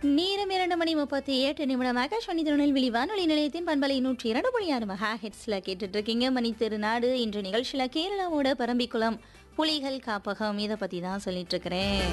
நேரம் இரண்டு மணி முப்பத்தி எட்டு நிமிடம் ஆகாஷ்வாணி திருநெல்வேலி வானொலி நிலையத்தின் பண்பலை நூற்றி இரண்டு புள்ளி ஆறு மெகா ஹெட்ஸ்ல கேட்டுட்டு இருக்கீங்க மணி திருநாடு இன்று நிகழ்ச்சியில கேரளாவோட பரம்பிக்குளம் புலிகள் காப்பகம் இதை பத்தி தான் சொல்லிட்டு இருக்கிறேன்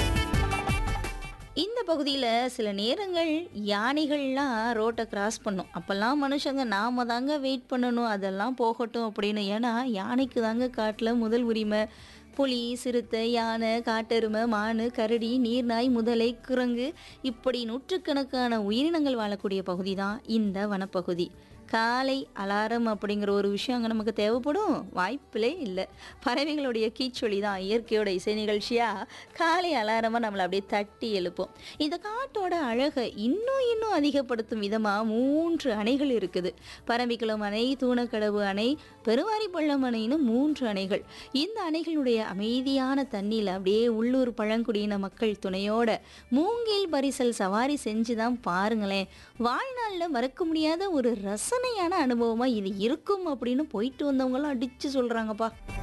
இந்த பகுதியில் சில நேரங்கள் யானைகள்லாம் ரோட்டை கிராஸ் பண்ணும் அப்போல்லாம் மனுஷங்க நாம தாங்க வெயிட் பண்ணணும் அதெல்லாம் போகட்டும் அப்படின்னு ஏன்னா யானைக்கு தாங்க காட்டில் முதல் உரிமை புலி சிறுத்தை யானை காட்டெருமை மானு கரடி நீர்நாய் முதலை குரங்கு இப்படி நூற்றுக்கணக்கான உயிரினங்கள் வாழக்கூடிய பகுதி தான் இந்த வனப்பகுதி காலை அலாரம் அப்படிங்கிற ஒரு விஷயம் அங்கே நமக்கு தேவைப்படும் வாய்ப்பிலே இல்லை பறவைகளுடைய கீச்சொலி தான் இயற்கையோட இசை நிகழ்ச்சியாக காலை அலாரமாக நம்மளை அப்படியே தட்டி எழுப்போம் இந்த காட்டோட அழகை இன்னும் இன்னும் அதிகப்படுத்தும் விதமாக மூன்று அணைகள் இருக்குது பரம்பிக்குளம் அணை தூணக்கடவு அணை பெருவாரிப்பள்ளம் அணைன்னு மூன்று அணைகள் இந்த அணைகளுடைய அமைதியான தண்ணியில் அப்படியே உள்ளூர் பழங்குடியின மக்கள் துணையோட மூங்கில் பரிசல் சவாரி செஞ்சு தான் பாருங்களேன் வாழ்நாளில் மறக்க முடியாத ஒரு ரசனையான அனுபவமாக இது இருக்கும் அப்படின்னு போயிட்டு வந்தவங்களாம் அடித்து சொல்கிறாங்கப்பா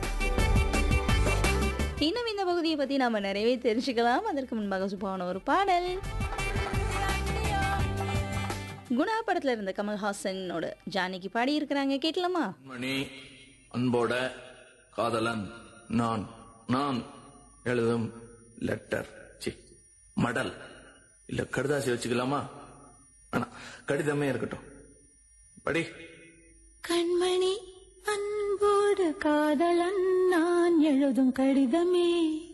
இன்னும் இந்த பகுதியை பற்றி நாம் நிறையவே தெரிஞ்சுக்கலாம் அதற்கு முன்பாக சுப்பான ஒரு பாடல் குணா படத்துல இருந்த கமல்ஹாசனோட ஜானகி பாடி இருக்கிறாங்க கேட்கலாமா மணி அன்போட காதலன் நான் நான் எழுதும் லெட்டர் சி மடல் இல்ல கடுதாசி வச்சுக்கலாமா ஆனா கடிதமே இருக்கட்டும் படி கண்மணி அன்போடு காதலன் நான் எழுதும் கடிதமே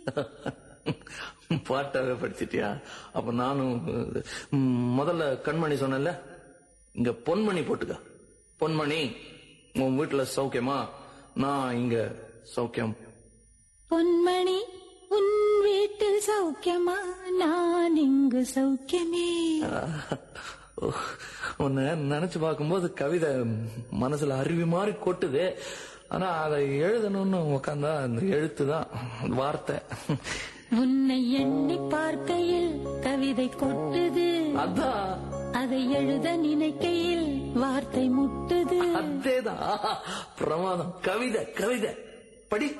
பாட்டாவே படிச்சிட்டியா அப்ப நானும் ம், முதல்ல கண்மணி சொன்னேன்ல இங்க பொன்மணி போட்டுக்க பொன்மணி உன் வீட்டுல சௌக்கியமா நான் இங்க சௌக்கியம் பொன்மணி உன் வீட்டில் சௌக்கியமா நான் இங்கு சௌக்கியமே உன்னை நினைச்சு பார்க்கும்போது கவிதை மனசுல அருவி மாதிரி கொட்டுது ஆனா அதை எழுதணும்னு உக்காந்தா அந்த எழுத்து தான் வார்த்தை உன்னை எண்ணி பார்க்கையில் கவிதை கொட்டுது அதான் அதை எழுத நினைக்கையில் வார்த்தை முட்டுது அதேதான் பிரமாதம் கவிதை கவிதை படி